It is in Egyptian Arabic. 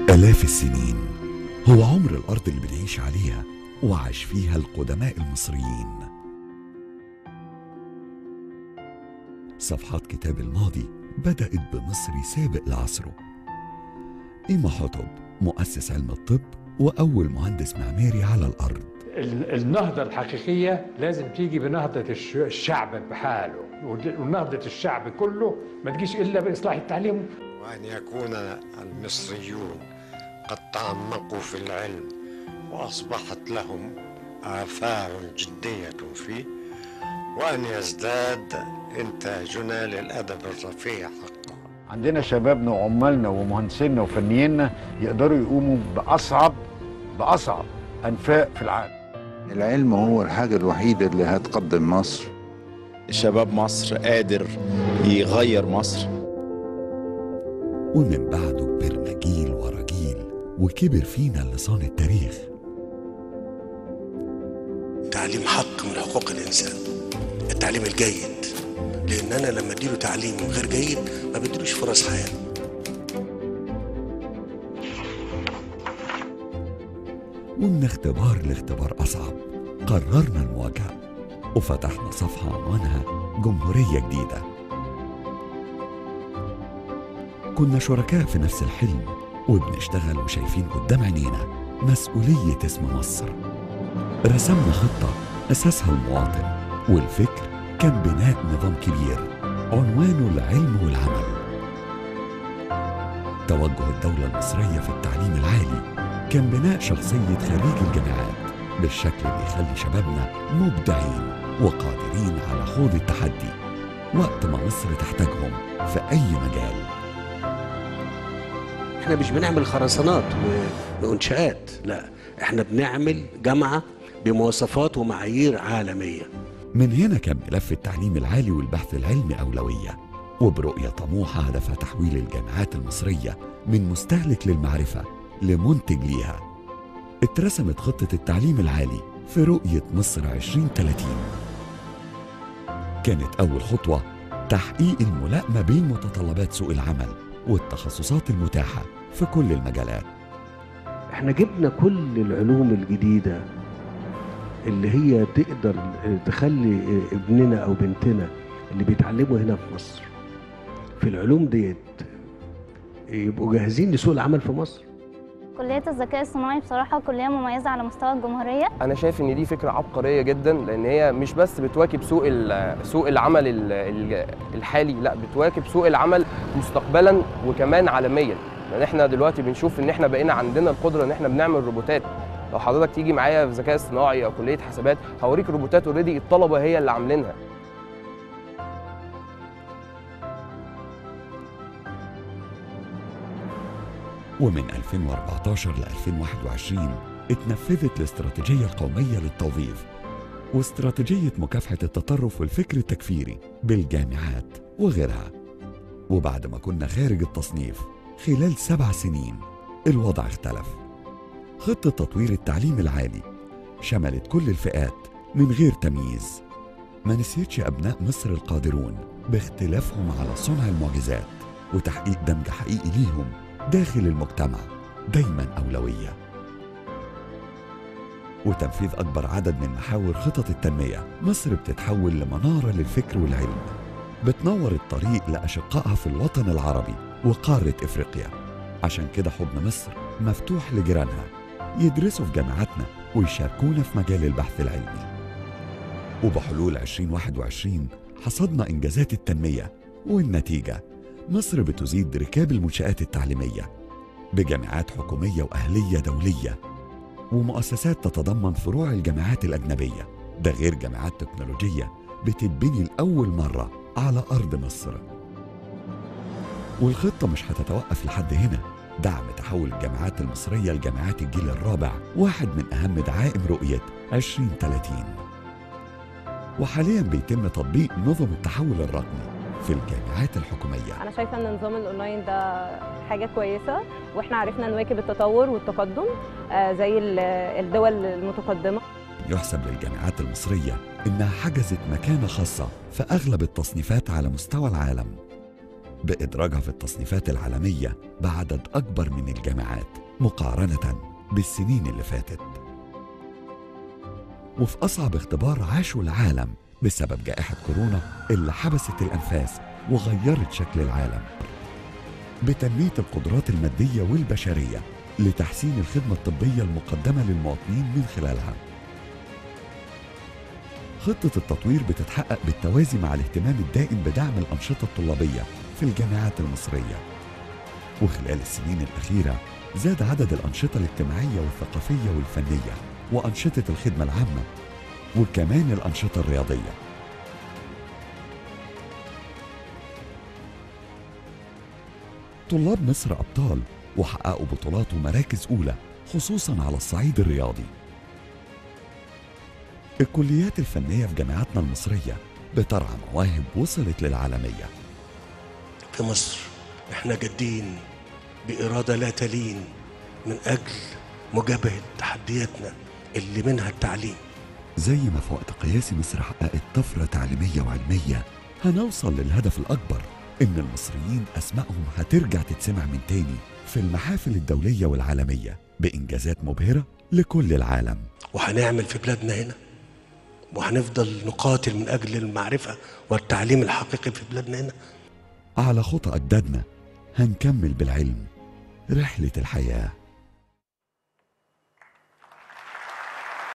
آلاف السنين هو عمر الأرض اللي بنعيش عليها وعاش فيها القدماء المصريين صفحات كتاب الماضي بدأت بمصري سابق لعصره إيما حطب مؤسس علم الطب وأول مهندس معماري على الأرض ال- النهضة الحقيقية لازم تيجي بنهضة الش- الشعب بحاله ونهضة الشعب كله ما تجيش إلا بإصلاح التعليم وأن يكون المصريون قد تعمقوا في العلم وأصبحت لهم آثار جدية فيه وأن يزداد إنتاجنا للأدب الرفيع حقا عندنا شبابنا وعمالنا ومهندسينا وفنيينا يقدروا يقوموا بأصعب بأصعب أنفاق في العالم العلم هو الحاجة الوحيدة اللي هتقدم مصر شباب مصر قادر يغير مصر ومن بعده كبرنا جيل ورا جيل وكبر فينا لسان التاريخ تعليم حق من حقوق الانسان التعليم الجيد لان انا لما اديله تعليم غير جيد ما بديلوش فرص حياه ومن اختبار لاختبار أصعب قررنا المواجهة وفتحنا صفحة عنوانها جمهورية جديدة كنا شركاء في نفس الحلم وبنشتغل وشايفين قدام عينينا مسؤولية اسم مصر رسمنا خطة أساسها المواطن والفكر كان بناء نظام كبير عنوانه العلم والعمل توجه الدولة المصرية في التعليم العالي كان بناء شخصية خريج الجامعات بالشكل اللي يخلي شبابنا مبدعين وقادرين على خوض التحدي وقت ما مصر تحتاجهم في أي مجال احنا مش بنعمل خرسانات و- وانشاءات لا احنا بنعمل جامعه بمواصفات ومعايير عالميه من هنا كان ملف التعليم العالي والبحث العلمي أولوية وبرؤية طموحة هدفها تحويل الجامعات المصرية من مستهلك للمعرفة لمنتج ليها اترسمت خطة التعليم العالي في رؤية مصر 2030 كانت أول خطوة تحقيق الملائمة بين متطلبات سوق العمل والتخصصات المتاحة في كل المجالات احنا جبنا كل العلوم الجديده اللي هي تقدر تخلي ابننا او بنتنا اللي بيتعلموا هنا في مصر في العلوم ديت يبقوا جاهزين لسوق العمل في مصر كلية الذكاء الصناعي بصراحة كلية مميزة على مستوى الجمهورية انا شايف ان دي فكره عبقريه جدا لان هي مش بس بتواكب سوق ال- سوق العمل ال- ال- الحالي لا بتواكب سوق العمل مستقبلا وكمان عالميا لان احنا دلوقتي بنشوف ان احنا بقينا عندنا القدره ان احنا بنعمل روبوتات لو حضرتك تيجي معايا في ذكاء اصطناعي او كليه حسابات هوريك روبوتات اوريدي الطلبه هي اللي عاملينها ومن 2014 ل 2021 اتنفذت الاستراتيجية القومية للتوظيف واستراتيجية مكافحة التطرف والفكر التكفيري بالجامعات وغيرها وبعد ما كنا خارج التصنيف خلال سبع سنين الوضع اختلف خطة تطوير التعليم العالي شملت كل الفئات من غير تمييز ما نسيتش أبناء مصر القادرون باختلافهم على صنع المعجزات وتحقيق دمج حقيقي ليهم داخل المجتمع دايما أولوية وتنفيذ أكبر عدد من محاور خطط التنمية مصر بتتحول لمنارة للفكر والعلم بتنور الطريق لأشقائها في الوطن العربي وقارة إفريقيا عشان كده حضن مصر مفتوح لجيرانها يدرسوا في جامعاتنا ويشاركونا في مجال البحث العلمي وبحلول 2021 حصدنا إنجازات التنمية والنتيجة مصر بتزيد ركاب المنشآت التعليمية بجامعات حكومية وأهلية دولية ومؤسسات تتضمن فروع الجامعات الأجنبية ده غير جامعات تكنولوجية بتتبني لأول مرة على أرض مصر والخطة مش هتتوقف لحد هنا دعم تحول الجامعات المصرية لجامعات الجيل الرابع واحد من أهم دعائم رؤية 2030 وحاليا بيتم تطبيق نظم التحول الرقمي في الجامعات الحكومية انا شايفه ان نظام الاونلاين ده حاجه كويسه واحنا عرفنا نواكب التطور والتقدم آه، زي ال- الدول المتقدمه يحسب للجامعات المصرية إنها حجزت مكانة خاصة في أغلب التصنيفات على مستوى العالم بإدراجها في التصنيفات العالمية بعدد أكبر من الجامعات مقارنة بالسنين اللي فاتت وفي أصعب اختبار عاشه العالم بسبب جائحة كورونا اللي حبست الأنفاس وغيرت شكل العالم بتنمية القدرات المادية والبشرية لتحسين الخدمة الطبية المقدمة للمواطنين من خلالها خطة التطوير بتتحقق بالتوازي مع الاهتمام الدائم بدعم الأنشطة الطلابية في الجامعات المصرية وخلال السنين الأخيرة زاد عدد الأنشطة الاجتماعية والثقافية والفنية وأنشطة الخدمة العامة وكمان الأنشطة الرياضية طلاب مصر أبطال وحققوا بطولات ومراكز أولى خصوصا على الصعيد الرياضي الكليات الفنية في جامعاتنا المصرية بترعى مواهب وصلت للعالمية في مصر احنا جادين بإرادة لا تلين من أجل مجابهة تحدياتنا اللي منها التعليم زي ما في وقت قياسي مصر حققت طفرة تعليمية وعلمية هنوصل للهدف الأكبر إن المصريين أسمائهم هترجع تتسمع من تاني في المحافل الدولية والعالمية بإنجازات مبهرة لكل العالم وهنعمل في بلادنا هنا وهنفضل نقاتل من أجل المعرفة والتعليم الحقيقي في بلادنا هنا على خطى أجدادنا هنكمل بالعلم رحلة الحياه